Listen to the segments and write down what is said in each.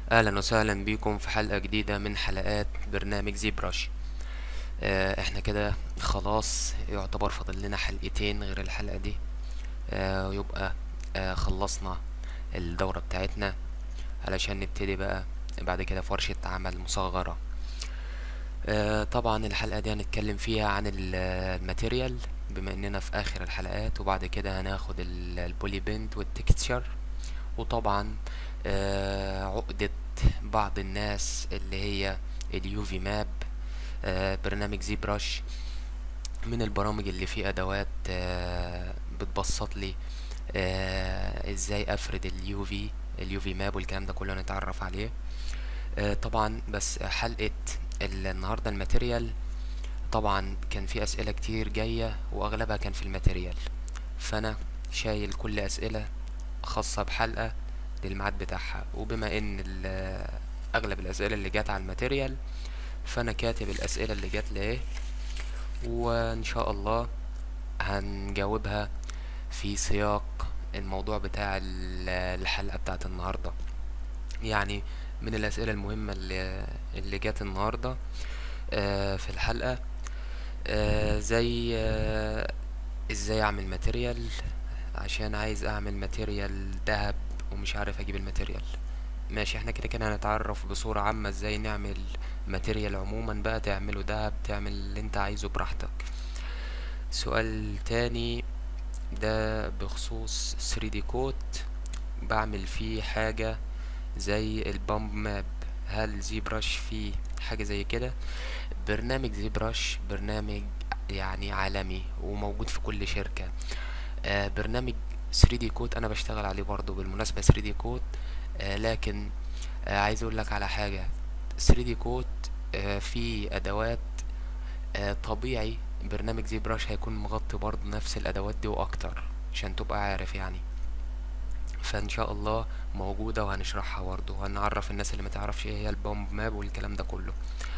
اهلا وسهلا بيكم في حلقة جديدة من حلقات برنامج زي براش آه احنا كده خلاص يعتبر فاضل لنا حلقتين غير الحلقة دي آه ويبقى آه خلصنا الدورة بتاعتنا علشان نبتدي بقى بعد كده في ورشة عمل مصغرة آه طبعا الحلقة دي هنتكلم فيها عن ال- الماتيريال بما اننا في اخر الحلقات وبعد كده هناخد ال- البولي بيند والتكستشر وطبعا آه، عقدة بعض الناس اللي هي اليوفي ماب آه، برنامج زي براش من البرامج اللي فيه ادوات آه، بتبسط لي آه، ازاي افرد اليوفي اليوفي ماب والكلام ده كله نتعرف عليه آه، طبعا بس حلقة ال- النهاردة الماتيريال طبعا كان في اسئلة كتير جاية واغلبها كان في الماتيريال فانا شايل كل اسئلة خاصة بحلقة للميعاد بتاعها وبما ان ال- اغلب الاسئلة اللي جات على الماتيريال فانا كاتب الاسئلة اللي جات لي ايه وان شاء الله هنجاوبها في سياق الموضوع بتاع ال- الحلقة بتاعت النهاردة يعني من الاسئلة المهمة اللي اللي جات النهاردة آه، في الحلقة آه، زي آه، ازاي اعمل ماتيريال عشان عايز اعمل ماتيريال دهب ومش عارف اجيب الماتيريال ماشي احنا كده كده هنتعرف بصورة عامة ازاي نعمل ماتيريال عموما بقى تعمله دهب تعمل اللي انت عايزه براحتك سؤال تاني ده بخصوص 3D كود بعمل فيه حاجة زي البامب ماب هل زي براش فيه حاجة زي كده برنامج زي براش برنامج يعني عالمي وموجود في كل شركة آه برنامج 3D كود انا بشتغل عليه برضو بالمناسبة 3D كود آه لكن آه عايز اقول لك على حاجة 3D كود آه فيه ادوات آه طبيعي برنامج زي براش هيكون مغطي برضو نفس الادوات دي واكتر عشان تبقى عارف يعني فان شاء الله موجودة وهنشرحها برضو وهنعرف الناس اللي ما تعرفش ايه هي البومب ماب والكلام ده كله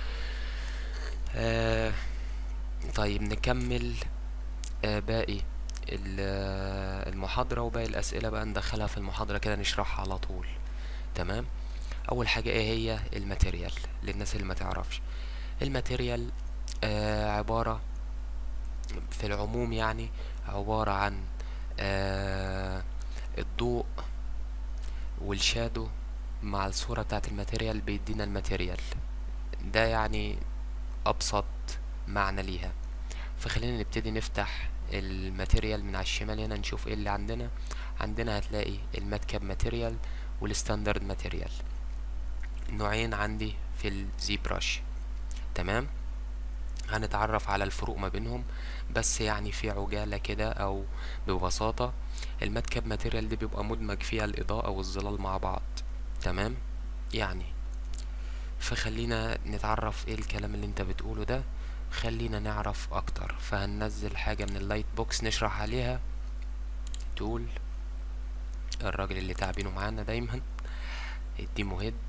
آه طيب نكمل آه باقي ال- آه، المحاضرة وباقي الأسئلة بقى ندخلها في المحاضرة كده نشرحها على طول تمام أول حاجة ايه هي الماتيريال للناس اللي ما تعرفش الماتيريال آه عبارة في العموم يعني عبارة عن آه الضوء والشادو مع الصورة بتاعت الماتيريال بيدينا الماتيريال ده يعني أبسط معنى ليها فخلينا نبتدي نفتح الماتيريال من على الشمال هنا نشوف ايه اللي عندنا عندنا هتلاقي الماتكاب ماتيريال والستاندرد ماتيريال نوعين عندي في الزي براش تمام هنتعرف على الفروق ما بينهم بس يعني في عجالة كده او ببساطة الماتكاب ماتيريال دي بيبقى مدمج فيها الإضاءة والظلال مع بعض تمام يعني فخلينا نتعرف ايه الكلام اللي انت بتقوله ده خلينا نعرف اكتر فهننزل حاجة من اللايت بوكس نشرح عليها تول الراجل اللي تعبينه معانا دايما الديمو هيد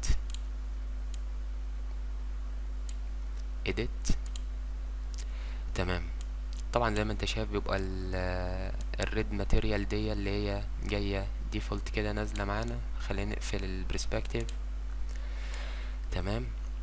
اديت تمام طبعا زي ما انت شايف بيبقى ال- الريد ماتيريال دي اللي هي جاية ديفولت كده نازلة معانا خلينا نقفل البرسبكتيف تمام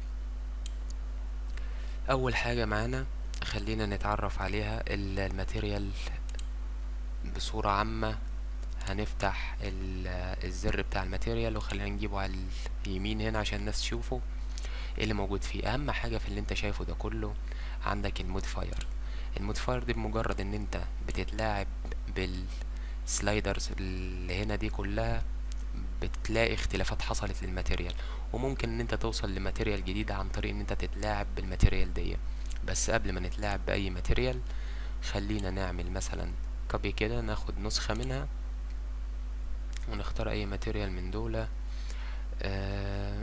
اول حاجة معانا خلينا نتعرف عليها ال- الماتيريال بصورة عامة هنفتح ال- الزر بتاع الماتيريال وخلينا نجيبه على اليمين هنا عشان الناس تشوفه ايه اللي موجود فيه اهم حاجة في اللي انت شايفه ده كله عندك الموديفاير الموديفاير دي بمجرد ان انت بتتلاعب بالسلايدرز اللي هنا دي كلها بتلاقي اختلافات حصلت للماتيريال وممكن ان انت توصل لماتيريال جديدة عن طريق ان انت تتلاعب بالماتيريال دي بس قبل ما نتلاعب بأي ماتيريال خلينا نعمل مثلا كوبي كده ناخد نسخة منها ونختار اي ماتيريال من دول آه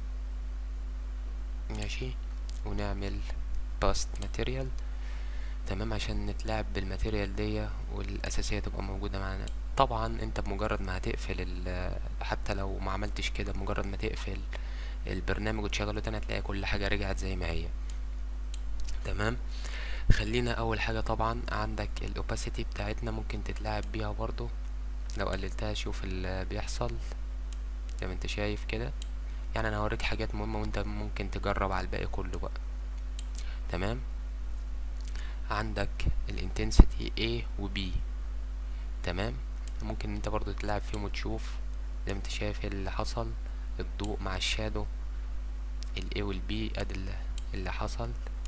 ماشي ونعمل باست ماتيريال تمام عشان نتلاعب بالماتيريال دي والاساسيه تبقى موجوده معانا طبعا انت بمجرد ما هتقفل ال- حتى لو ما عملتش كده بمجرد ما تقفل البرنامج وتشغله تاني هتلاقي كل حاجه رجعت زي ما هي تمام خلينا اول حاجه طبعا عندك الاوباسيتي بتاعتنا ممكن تتلاعب بيها برضو لو قللتها شوف اللي بيحصل زي ما انت شايف كده يعني انا هوريك حاجات مهمة وانت ممكن تجرب على الباقي كله بقى تمام عندك الانتنسيتي A و B تمام ممكن انت برضو تلعب فيهم وتشوف زي ما انت شايف اللي حصل الضوء مع الشادو ال A وال B ادي اللي- اللي حصل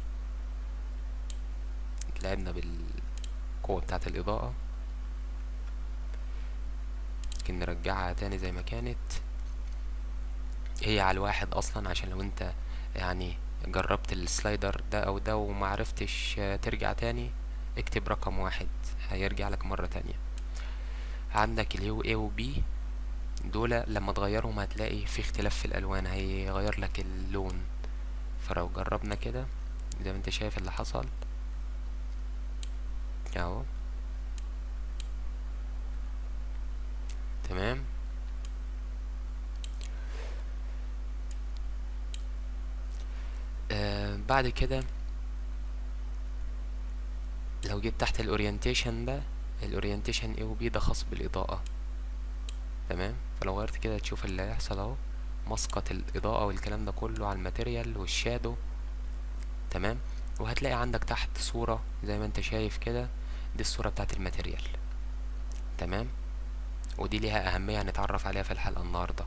لعبنا بالقوة بتاعة الإضاءة ممكن نرجعها تاني زي ما كانت هي على الواحد أصلا عشان لو انت يعني جربت السلايدر ده أو ده ومعرفتش آه، ترجع تاني اكتب رقم واحد هيرجع لك مرة تانية عندك اليو A و B دول لما تغيرهم هتلاقي في اختلاف في الألوان هيغير لك اللون فلو جربنا كده زي ما انت شايف اللي حصل اهو تمام آه بعد كده لو جيت تحت الاورينتيشن ده الاورينتيشن A و B ده خاص بالإضاءة تمام فلو غيرت كده تشوف اللي هيحصل اهو مسقط الإضاءة والكلام ده كله على الماتيريال والشادو تمام وهتلاقي عندك تحت صورة زي ما انت شايف كده دي الصورة بتاعت الماتيريال تمام ودي ليها أهمية هنتعرف عليها في الحلقة النهاردة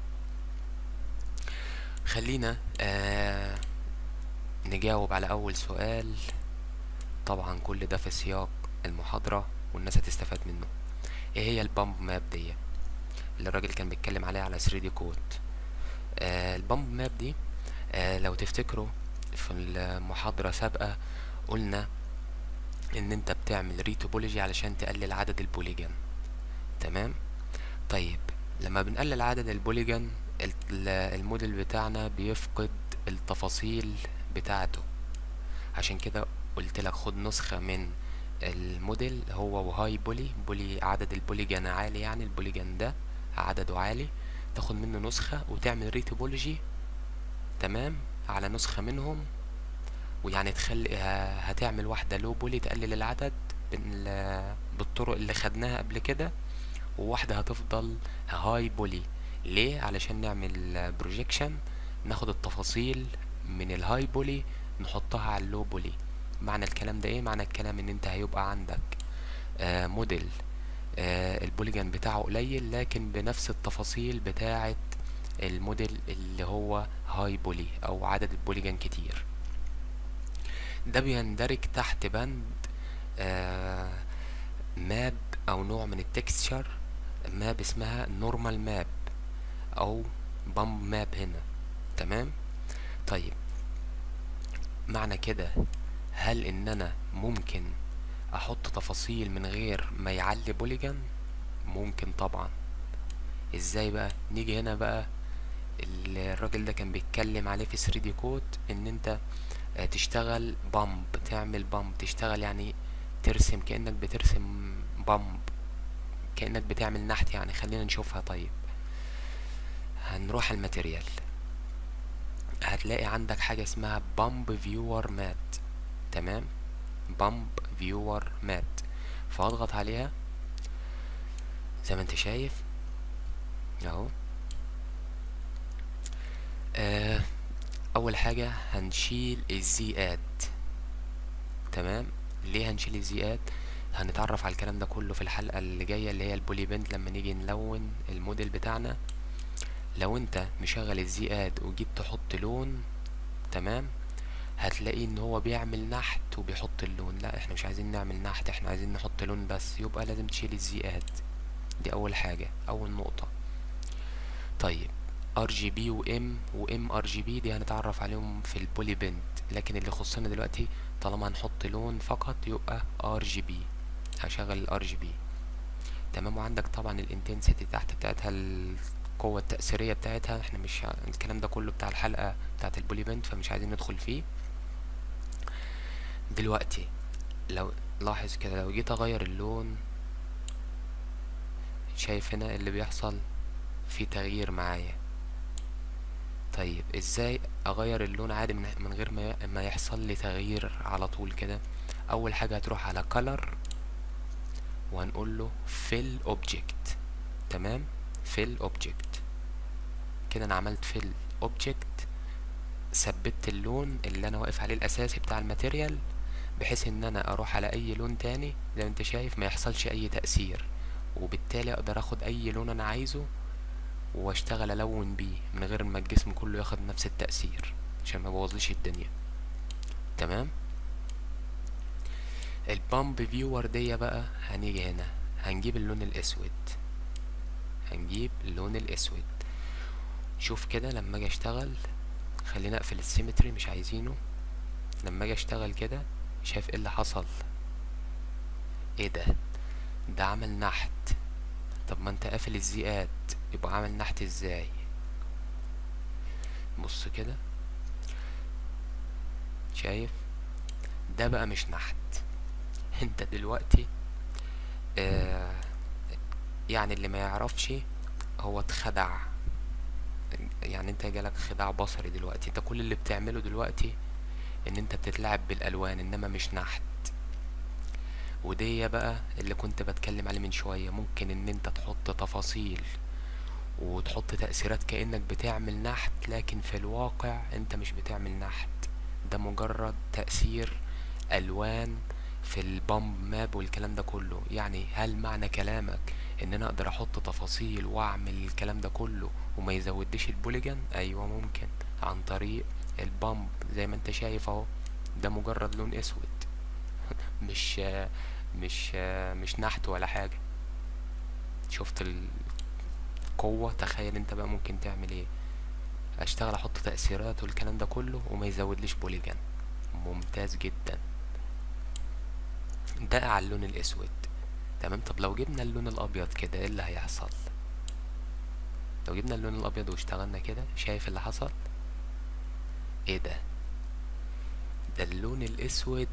خلينا آه نجاوب على أول سؤال طبعا كل ده في سياق المحاضرة والناس هتستفاد منه ايه هي البامب ماب دي اللي الراجل كان بيتكلم عليها على 3 دي كود آه البامب ماب دي آه لو تفتكروا في المحاضرة سابقة قلنا ان انت بتعمل ريتوبولوجي علشان تقلل عدد البوليجان تمام طيب لما بنقلل عدد البوليجان ال- ال- الموديل بتاعنا بيفقد التفاصيل بتاعته عشان كده قلت لك خد نسخة من الموديل هو وهاي بولي بولي عدد البوليجان عالي يعني البوليجان ده عدده عالي تاخد منه نسخة وتعمل ريتوبولوجي تمام على نسخة منهم ويعني تخلي ه- هتعمل واحدة لو بولي تقلل العدد بال- بالطرق اللي خدناها قبل كده وواحدة هتفضل هاي بولي ليه علشان نعمل بروجيكشن ناخد التفاصيل من الهاي بولي نحطها على اللو بولي معنى الكلام ده ايه معنى الكلام ان انت هيبقى عندك آه موديل آه البوليجان بتاعه قليل لكن بنفس التفاصيل بتاعة الموديل اللي هو هاي بولي او عدد البوليجان كتير ده بيندرج تحت بند آه ماب او نوع من التكستشر ماب اسمها نورمال ماب او بامب ماب هنا تمام طيب معنى كده هل ان انا ممكن احط تفاصيل من غير ما يعلي بوليجان ممكن طبعا ازاي بقى نيجي هنا بقى ال- الراجل ده كان بيتكلم عليه في 3 دي كود ان انت آه، تشتغل بامب تعمل بامب تشتغل يعني ترسم كأنك بترسم بامب كأنك بتعمل نحت يعني خلينا نشوفها طيب هنروح على الماتيريال هتلاقي عندك حاجة اسمها بامب فيور مات تمام بامب فيور مات فاضغط عليها زي ما انت شايف اهو آه اول حاجة هنشيل الزيقات تمام ليه هنشيل الزيقات هنتعرف على الكلام ده كله في الحلقة اللي جاية اللي هي البولي بند لما نيجي نلون الموديل بتاعنا لو انت مشغل الزيقات وجيت تحط لون تمام هتلاقي ان هو بيعمل نحت وبيحط اللون لا احنا مش عايزين نعمل نحت احنا عايزين نحط لون بس يبقى لازم تشيل الزيقات دي اول حاجة اول نقطة طيب ار جي بي وام وام ار جي بي دي هنتعرف عليهم في البولي بند لكن اللي يخصنا دلوقتي طالما هنحط لون فقط يبقى ار جي بي هشغل الار جي بي تمام وعندك طبعا الانتنسيتي تحت بتاعتها القوة التأثيرية بتاعتها احنا مش ع- الكلام ده كله بتاع الحلقة بتاعت البولي بند فمش عايزين ندخل فيه دلوقتي لو لاحظ كده لو جيت اغير اللون شايف هنا اللي بيحصل في تغيير معايا طيب ازاي اغير اللون عادي من, من غير ما ي- ما يحصل لي تغيير على طول كده اول حاجة هتروح على color وهنقول له fill object تمام fill object كده انا عملت fill اوبجكت ثبت اللون اللي انا واقف عليه الاساسي بتاع الماتيريال بحيث ان انا اروح على اي لون تاني زي ما انت شايف ما يحصلش اي تأثير وبالتالي اقدر اخد اي لون انا عايزه واشتغل الون بيه من غير ما الجسم كله ياخد نفس التأثير عشان ما يبوظليش الدنيا تمام البامب فيور دي بقى هنيجي هنا هنجيب اللون الاسود هنجيب اللون الاسود شوف كده لما اجي اشتغل خلينا اقفل السيمتري مش عايزينه لما اجي اشتغل كده شايف ايه اللي حصل ايه ده ده عمل نحت طب ما انت قافل الزيقات يبقى عامل نحت ازاي بص كده شايف ده بقى مش نحت انت دلوقتي آه يعني اللي ما يعرفش هو اتخدع يعني انت جالك خداع بصري دلوقتي انت كل اللي بتعمله دلوقتي ان انت بتتلعب بالالوان انما مش نحت ودي بقى اللي كنت بتكلم عليه من شوية ممكن ان انت تحط تفاصيل وتحط تأثيرات كأنك بتعمل نحت لكن في الواقع انت مش بتعمل نحت ده مجرد تأثير ألوان في البامب ماب والكلام ده كله يعني هل معنى كلامك ان انا اقدر احط تفاصيل واعمل الكلام ده كله وما يزودش البوليجان ايوه ممكن عن طريق البامب زي ما انت شايف اهو ده مجرد لون اسود مش مش مش نحت ولا حاجة شفت القوة تخيل انت بقى ممكن تعمل ايه اشتغل احط تأثيرات والكلام ده كله وما يزودليش بوليجان ممتاز جدا ده على اللون الاسود تمام طب لو جبنا اللون الابيض كده ايه اللي هيحصل لو جبنا اللون الابيض واشتغلنا كده شايف اللي حصل ايه ده ده اللون الاسود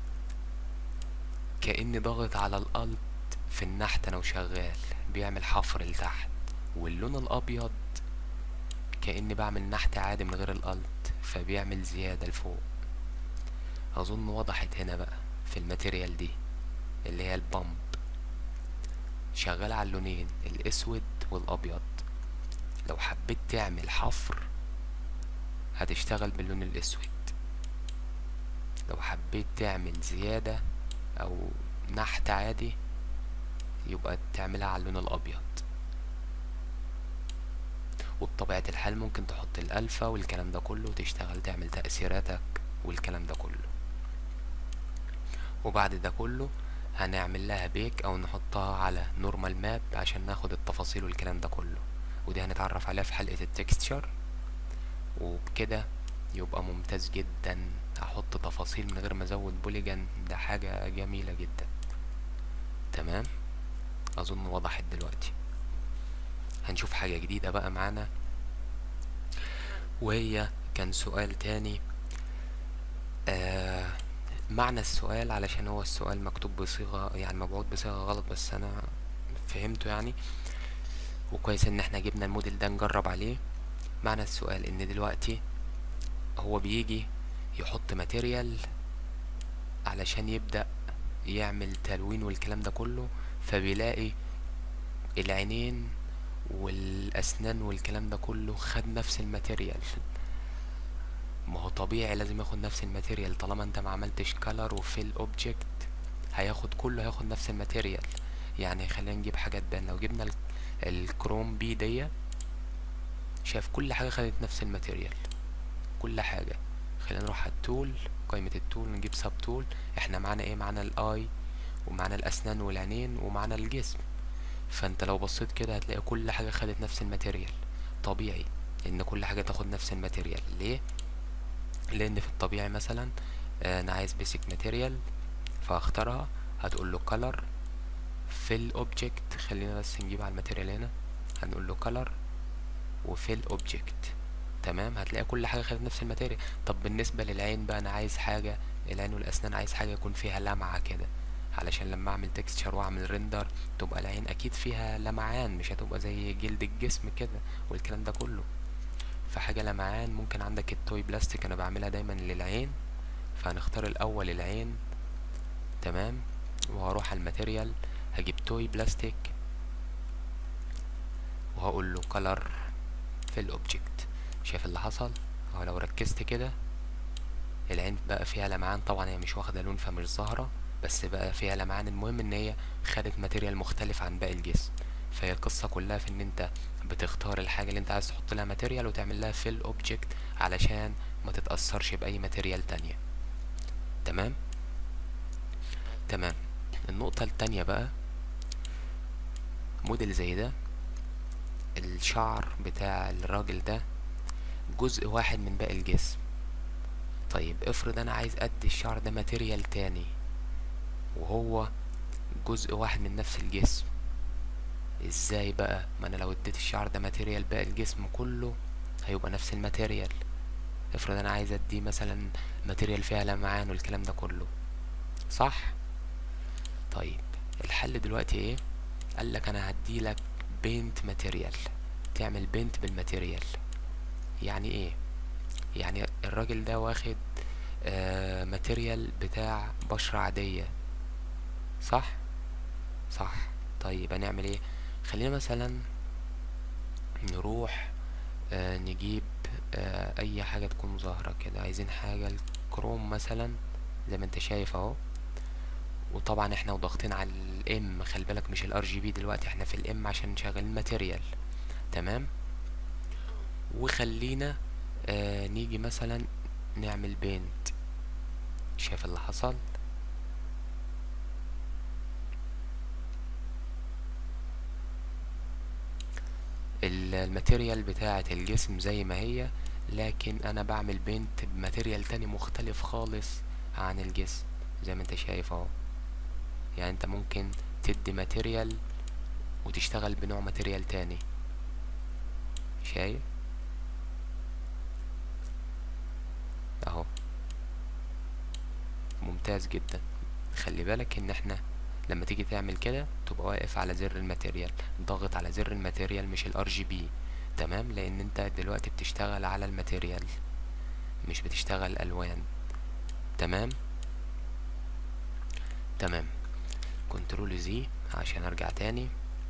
كأني ضاغط على الألت في النحت أنا وشغال بيعمل حفر لتحت واللون الأبيض كأني بعمل نحت عادي من غير الألت فبيعمل زيادة لفوق أظن وضحت هنا بقى في الماتيريال دي اللي هي البامب شغال على اللونين الأسود والأبيض لو حبيت تعمل حفر هتشتغل باللون الأسود لو حبيت تعمل زيادة او نحت عادي يبقى تعملها على اللون الابيض وبطبيعة الحال ممكن تحط الالفا والكلام ده كله وتشتغل تعمل تأثيراتك والكلام ده كله وبعد ده كله هنعمل لها بيك او نحطها على نورمال ماب عشان ناخد التفاصيل والكلام ده كله ودي هنتعرف عليها في حلقة التكستشر وبكده يبقى ممتاز جدا احط تفاصيل من غير ما ازود بوليجان ده حاجة جميلة جدا تمام اظن وضحت دلوقتي هنشوف حاجة جديدة بقى معانا وهي كان سؤال تاني آه معنى السؤال علشان هو السؤال مكتوب بصيغة يعني مبعوث بصيغة غلط بس انا فهمته يعني وكويس ان احنا جبنا الموديل ده نجرب عليه معنى السؤال ان دلوقتي هو بيجي يحط ماتيريال علشان يبدأ يعمل تلوين والكلام ده كله فبيلاقي العينين والأسنان والكلام ده كله خد نفس الماتيريال ما هو طبيعي لازم ياخد نفس الماتيريال طالما انت ما عملتش كلر وفيل اوبجكت هياخد كله هياخد نفس الماتيريال يعني خلينا نجيب حاجة تبان لو جبنا الكروم بي دي شايف كل حاجة خدت نفس الماتيريال كل حاجة خلينا نروح على التول قائمة التول نجيب سب تول احنا معانا ايه معانا الاي ومعانا الاسنان والعينين ومعانا الجسم فانت لو بصيت كده هتلاقي كل حاجة خدت نفس الماتيريال طبيعي ان كل حاجة تاخد نفس الماتيريال ليه لان في الطبيعي مثلا انا عايز بيسك ماتيريال فاختارها هتقول له color fill object خلينا بس نجيب على الماتيريال هنا هنقول له color وفيل object تمام هتلاقي كل حاجة خدت نفس الماتيريال طب بالنسبة للعين بقى انا عايز حاجة العين والاسنان عايز حاجة يكون فيها لمعة كده علشان لما اعمل تكستشر واعمل ريندر تبقى العين اكيد فيها لمعان مش هتبقى زي جلد الجسم كده والكلام ده كله فحاجة لمعان ممكن عندك التوي بلاستيك انا بعملها دايما للعين فهنختار الاول العين تمام وهروح على الماتيريال هجيب توي بلاستيك وهقول له color في الاوبجكت شايف اللي حصل اهو لو ركزت كده العين بقى فيها لمعان طبعا هي مش واخده لون فمش ظاهره بس بقى فيها لمعان المهم ان هي خدت ماتيريال مختلف عن باقي الجسم فهي القصه كلها في ان انت بتختار الحاجه اللي انت عايز تحط لها ماتيريال وتعمل لها فيل اوبجكت علشان ما تتاثرش باي ماتيريال تانية تمام تمام النقطه التانية بقى موديل زي ده الشعر بتاع الراجل ده جزء واحد من باقي الجسم طيب افرض انا عايز ادي الشعر ده ماتيريال تاني وهو جزء واحد من نفس الجسم ازاي بقى ما انا لو اديت الشعر ده ماتيريال باقي الجسم كله هيبقى نفس الماتيريال افرض انا عايز اديه مثلا ماتيريال فيها لمعان والكلام ده كله صح طيب الحل دلوقتي ايه قال لك انا هديلك بينت ماتيريال تعمل بينت بالماتيريال يعني ايه يعني الراجل ده واخد آه ماتيريال بتاع بشرة عادية صح صح طيب هنعمل ايه خلينا مثلا نروح آه نجيب آه اي حاجة تكون ظاهرة كده عايزين حاجة الكروم مثلا زي ما انت شايف اهو وطبعا احنا وضاغطين على الام خلي بالك مش الار جي بي دلوقتي احنا في الام عشان شغالين ماتيريال تمام وخلينا آه نيجي مثلا نعمل بينت شايف اللي حصل الماتيريال بتاعة الجسم زي ما هي لكن انا بعمل بينت بماتيريال تاني مختلف خالص عن الجسم زي ما انت شايف اهو يعني انت ممكن تدي ماتيريال وتشتغل بنوع ماتيريال تاني شايف اهو ممتاز جدا خلي بالك ان احنا لما تيجي تعمل كده تبقى واقف على زر الماتيريال ضاغط على زر الماتيريال مش الار جي بي تمام لان انت دلوقتي بتشتغل على الماتيريال مش بتشتغل الوان تمام تمام كنترول زي عشان ارجع تاني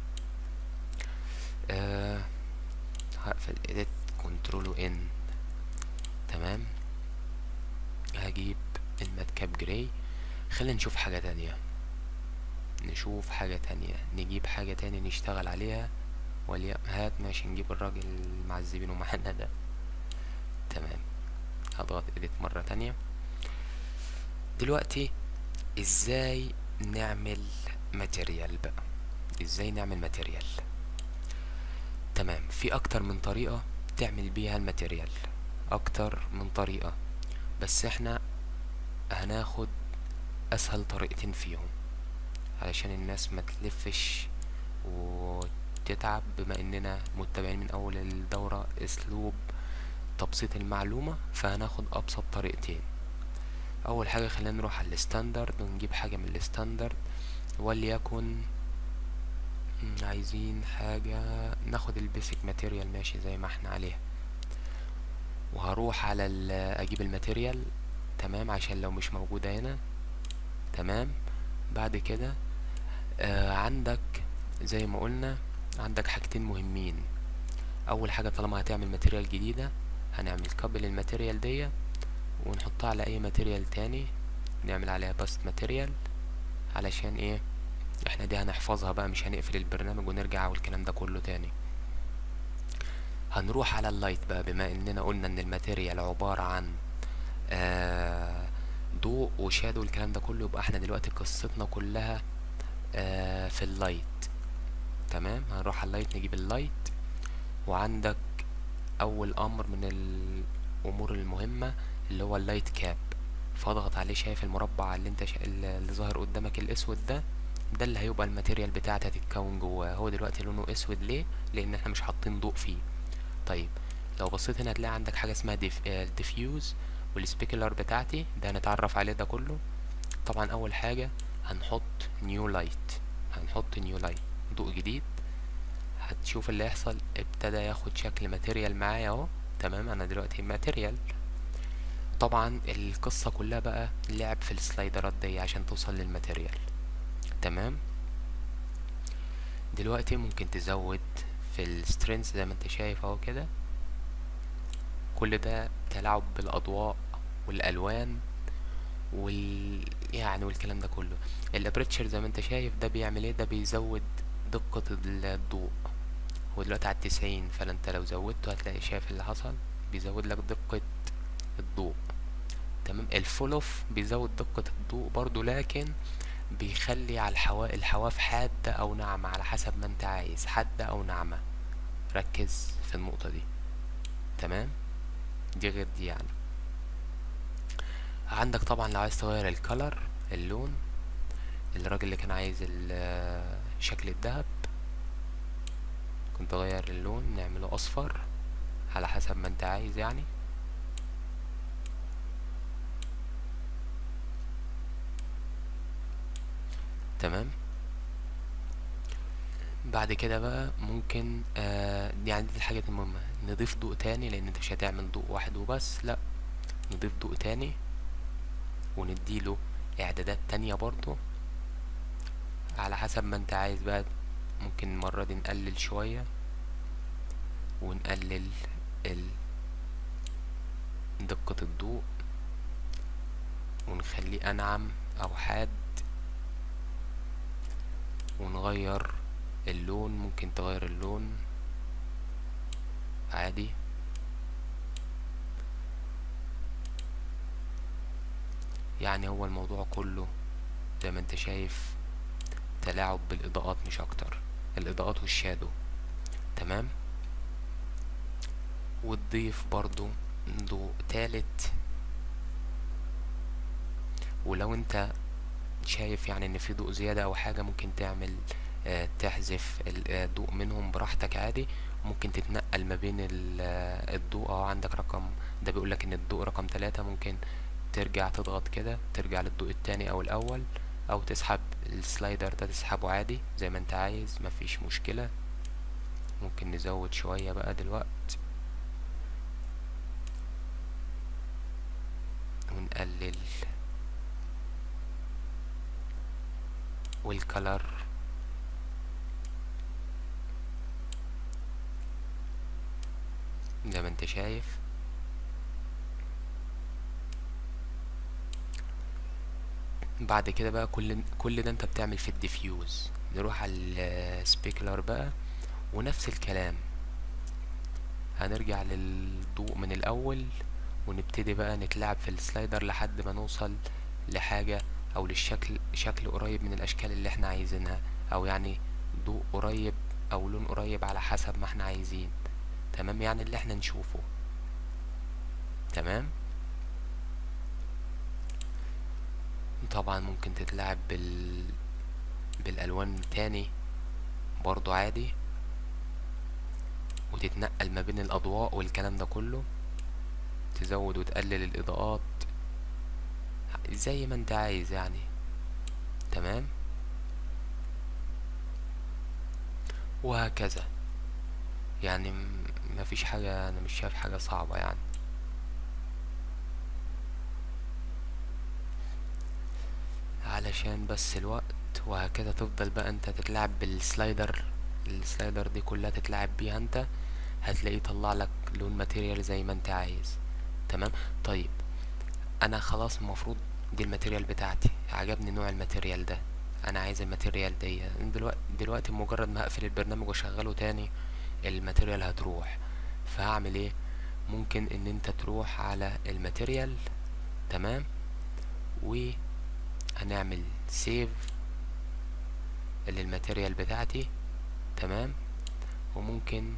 أه هقفل edit كنترول ان تمام هجيب الماتكاب جراي خلينا نشوف حاجة تانية نشوف حاجة تانية نجيب حاجة تانية نشتغل عليها ولي هات ماشي نجيب الراجل المعذبين ومعانا ده تمام هضغط edit مرة تانية دلوقتي ازاي نعمل ماتيريال بقى ازاي نعمل ماتيريال تمام في اكتر من طريقة تعمل بيها الماتيريال اكتر من طريقة بس احنا هناخد اسهل طريقتين فيهم علشان الناس ما تلفش وتتعب بما اننا متبعين من اول الدورة اسلوب تبسيط المعلومة فهناخد ابسط طريقتين اول حاجة خلينا نروح على الستاندرد ونجيب حاجة من الستاندرد وليكن عايزين حاجة ناخد البيسك ماتيريال ماشي زي ما احنا عليها وهروح على اجيب الماتيريال تمام عشان لو مش موجودة هنا تمام بعد كده آه عندك زي ما قلنا عندك حاجتين مهمين اول حاجة طالما هتعمل ماتيريال جديدة هنعمل كابل للماتيريال دي ونحطها على اي ماتيريال تاني نعمل عليها باست ماتيريال علشان ايه احنا دي هنحفظها بقى مش هنقفل البرنامج ونرجع والكلام ده كله تاني هنروح على اللايت بقى بما اننا قلنا ان الماتيريال عبارة عن آه ضوء وشادو والكلام ده كله يبقى احنا دلوقتي قصتنا كلها آه في اللايت تمام هنروح على اللايت نجيب اللايت وعندك اول امر من الامور المهمة اللي هو اللايت كاب فاضغط عليه شايف المربع اللي انت شا... اللي ظاهر قدامك الاسود ده ده اللي هيبقى الماتيريال بتاعتها هتتكون جواه هو دلوقتي لونه اسود ليه لان احنا مش حاطين ضوء فيه طيب لو بصيت هنا هتلاقي عندك حاجه اسمها ديفيوز والسبيكولار بتاعتي ده هنتعرف عليه ده كله طبعا اول حاجه هنحط نيو لايت هنحط نيو لايت ضوء جديد هتشوف اللي يحصل ابتدى ياخد شكل ماتيريال معايا اهو تمام انا دلوقتي ماتيريال طبعا القصه كلها بقى لعب في السلايدرات دي عشان توصل للماتيريال تمام دلوقتي ممكن تزود في السترينث زي ما انت شايف اهو كده كل ده تلاعب بالاضواء والالوان وال يعني والكلام ده كله الابريتشر زي ما انت شايف ده بيعمل ايه ده بيزود دقة الضوء هو دلوقتي على التسعين فانت لو زودته هتلاقي شايف اللي حصل بيزود لك دقة الضوء تمام الفول اوف بيزود دقة الضوء برضو لكن بيخلي على الحوا... الحواف حادة او ناعمة على حسب ما انت عايز حادة او ناعمة ركز في النقطة دي تمام دي غير دي يعني عندك طبعا لو عايز تغير الكلر اللون الراجل اللي كان عايز ال- شكل الذهب كنت اغير اللون نعمله اصفر على حسب ما انت عايز يعني تمام بعد كده بقى ممكن آه يعني دي الحاجات المهمة نضيف ضوء تاني لان انت مش هتعمل ضوء واحد وبس لا نضيف ضوء تاني ونديله اعدادات تانية برضو على حسب ما انت عايز بقى ممكن المرة دي نقلل شوية ونقلل ال دقة الضوء ونخليه أنعم أو حاد ونغير اللون ممكن تغير اللون عادي يعني هو الموضوع كله زي ما انت شايف تلاعب بالإضاءات مش أكتر الإضاءات والشادو تمام وتضيف برضو ضوء تالت ولو انت شايف يعني ان في ضوء زيادة او حاجة ممكن تعمل آه تحذف الضوء منهم براحتك عادي ممكن تتنقل ما بين ال- آه، الضوء اه عندك رقم ده بيقولك ان الضوء رقم تلاتة ممكن ترجع تضغط كده ترجع للضوء التاني او الاول او تسحب السلايدر ده تسحبه عادي زي ما انت عايز مفيش مشكلة ممكن نزود شوية بقى دلوقت ونقلل والكلر زي ما انت شايف بعد كده بقى كل كل ده انت بتعمل في الديفيوز نروح على السبيكلر بقى ونفس الكلام هنرجع للضوء من الاول ونبتدي بقى نتلعب في السلايدر لحد ما نوصل لحاجة او للشكل شكل قريب من الاشكال اللي احنا عايزينها او يعني ضوء قريب او لون قريب على حسب ما احنا عايزين تمام يعني اللي احنا نشوفه تمام طبعا ممكن تتلعب بال بالالوان تاني برضو عادي وتتنقل ما بين الاضواء والكلام ده كله تزود وتقلل الاضاءات زي ما انت عايز يعني تمام وهكذا يعني م- مفيش حاجة انا مش شايف حاجة صعبة يعني علشان بس الوقت وهكذا تفضل بقى انت تتلعب بالسلايدر السلايدر دي كلها تتلعب بيها انت هتلاقيه يطلع لك لون ماتيريال زي ما انت عايز تمام طيب انا خلاص المفروض دي الماتيريال بتاعتي عجبني نوع الماتيريال ده انا عايز الماتيريال دي دلوقتي دلوقتي مجرد ما اقفل البرنامج واشغله تاني الماتيريال هتروح فهعمل ايه ممكن ان انت تروح على الماتيريال تمام وهنعمل سيف للماتيريال بتاعتي تمام وممكن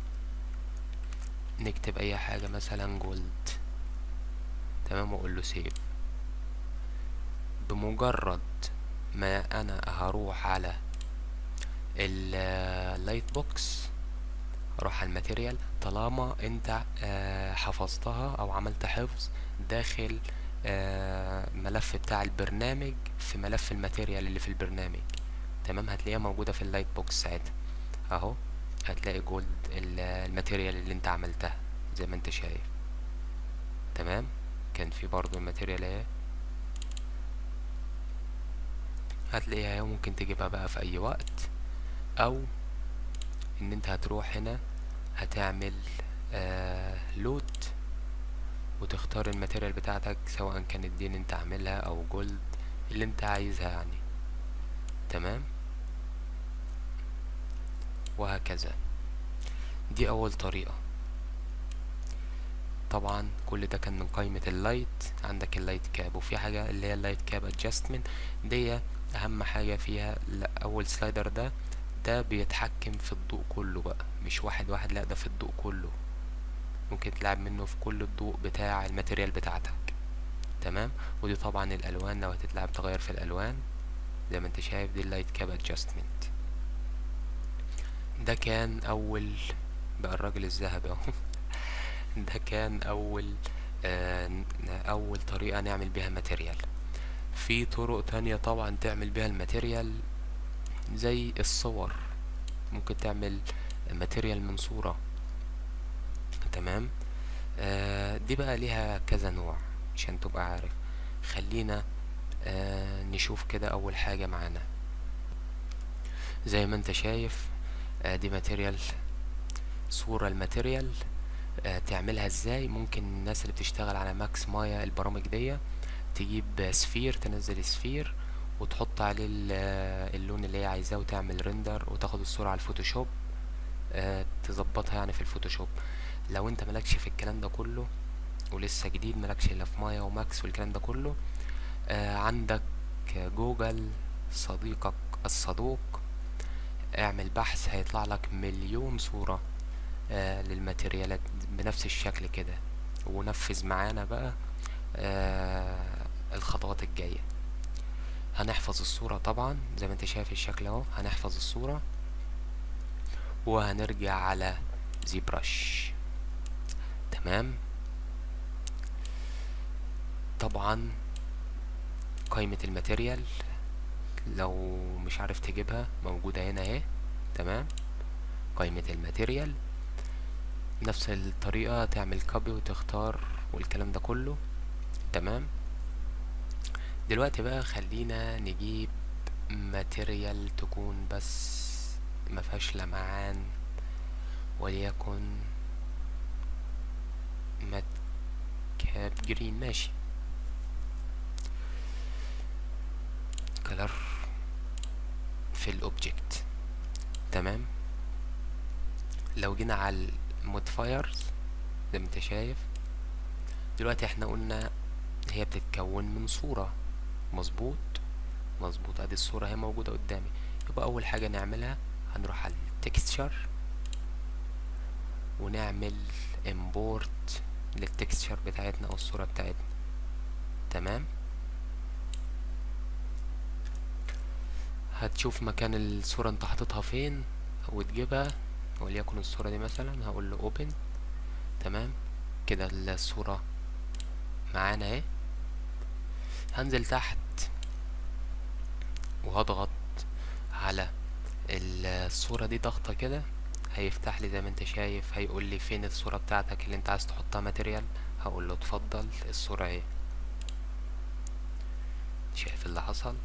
نكتب اي حاجة مثلا جولد تمام واقول له سيف بمجرد ما انا هروح على اللايت بوكس اروح على الماتيريال طالما انت آه، حفظتها او عملت حفظ داخل آه، ملف بتاع البرنامج في ملف الماتيريال اللي في البرنامج تمام هتلاقيها موجودة في اللايت بوكس ساعتها اهو هتلاقي جولد ال- الماتيريال اللي انت عملتها زي ما انت شايف تمام كان في برضو الماتيريال اهي هتلاقيها اهي ممكن تجيبها بقى في اي وقت او ان انت هتروح هنا هتعمل آه لود وتختار الماتيريال بتاعتك سواء كانت دين انت عاملها او جولد اللي انت عايزها يعني تمام وهكذا دي اول طريقة طبعا كل ده كان من قائمة اللايت عندك اللايت كاب وفي حاجة اللي هي اللايت كاب ادجستمنت دي اهم حاجة فيها لا اول سلايدر ده ده بيتحكم في الضوء كله بقى مش واحد واحد لا ده في الضوء كله ممكن تلعب منه في كل الضوء بتاع الماتيريال بتاعتك تمام ودي طبعا الالوان لو هتتلعب تغير في الالوان زي ما انت شايف دي اللايت كاب ادجستمنت ده كان اول بقى الراجل الذهبي اهو ده كان اول آه اول طريقة نعمل بيها ماتيريال في طرق تانية طبعا تعمل بيها الماتيريال زي الصور ممكن تعمل ماتيريال من صورة تمام آه دي بقى ليها كذا نوع عشان تبقى عارف خلينا آه نشوف كده اول حاجة معانا زي ما انت شايف آه دي ماتيريال صورة الماتيريال آه تعملها ازاي ممكن الناس اللي بتشتغل على ماكس مايا البرامج دي تجيب سفير تنزل سفير وتحط عليه اللون اللي هي عايزاه وتعمل ريندر وتاخد الصورة على الفوتوشوب آه تظبطها يعني في الفوتوشوب لو انت ملكش في الكلام ده كله ولسه جديد ملكش الا في مايا وماكس والكلام ده كله آه عندك جوجل صديقك الصدوق اعمل بحث هيطلع لك مليون صورة آه للماتيريالات بنفس الشكل كده ونفذ معانا بقى آه الخطوات الجاية هنحفظ الصورة طبعا زي ما انت شايف الشكل اهو هنحفظ الصورة وهنرجع على زي برش تمام طبعا قائمة الماتيريال لو مش عارف تجيبها موجودة هنا اهي تمام قائمة الماتيريال نفس الطريقة تعمل كوبي وتختار والكلام ده كله تمام دلوقتي بقى خلينا نجيب ماتيريال تكون بس مفيهاش لمعان وليكن مات كاب جرين ماشي كلر في الاوبجكت تمام لو جينا على المودفايرز زي ما انت شايف دلوقتي احنا قلنا هي بتتكون من صورة مظبوط مظبوط ادي الصورة هي موجودة قدامي يبقى اول حاجة نعملها هنروح على التكستشر ونعمل امبورت للتكستشر بتاعتنا او الصورة بتاعتنا تمام هتشوف مكان الصورة انت حاططها فين وتجيبها وليكن الصورة دي مثلا هقول له open تمام كده الصورة معانا اهي هنزل تحت وهضغط على الصورة دي ضغطة كده هيفتح لي زي ما انت شايف هيقول لي فين الصورة بتاعتك اللي انت عايز تحطها ماتيريال هقول له اتفضل الصورة اهي شايف اللي حصل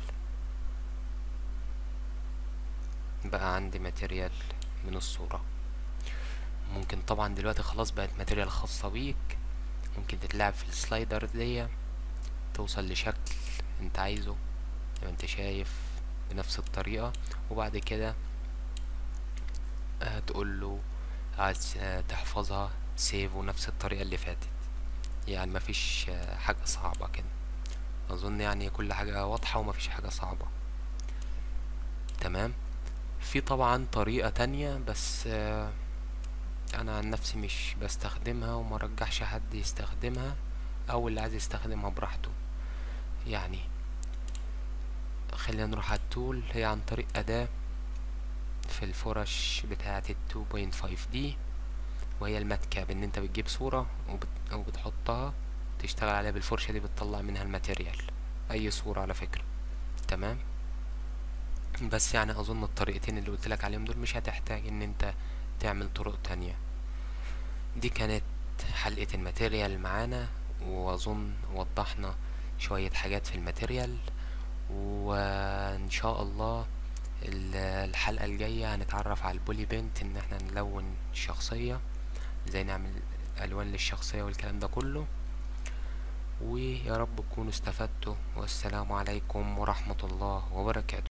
بقى عندي ماتيريال من الصورة ممكن طبعا دلوقتي خلاص بقت ماتيريال خاصة بيك ممكن تتلعب في السلايدر دي توصل لشكل انت عايزه زي ما انت شايف بنفس الطريقة وبعد كده تقول له عايز تحفظها سيف ونفس الطريقة اللي فاتت يعني مفيش حاجة صعبة كده اظن يعني كل حاجة واضحة ومفيش حاجة صعبة تمام في طبعا طريقة تانية بس انا عن نفسي مش بستخدمها وما رجحش حد يستخدمها او اللي عايز يستخدمها براحته يعني خلينا نروح على التول هي عن طريق اداة في الفرش بتاعة ال 2.5 دي وهي الماتكاب ان انت بتجيب صورة وبت... وبتحطها تشتغل عليها بالفرشة دي بتطلع منها الماتيريال اي صورة على فكرة تمام بس يعني اظن الطريقتين اللي قلت لك عليهم دول مش هتحتاج ان انت تعمل طرق تانية دي كانت حلقة الماتيريال معانا واظن وضحنا شوية حاجات في الماتيريال وان شاء الله الحلقة الجاية هنتعرف على البولي بنت ان احنا نلون الشخصية ازاي نعمل الوان للشخصية والكلام ده كله ويا رب تكونوا استفدتوا والسلام عليكم ورحمة الله وبركاته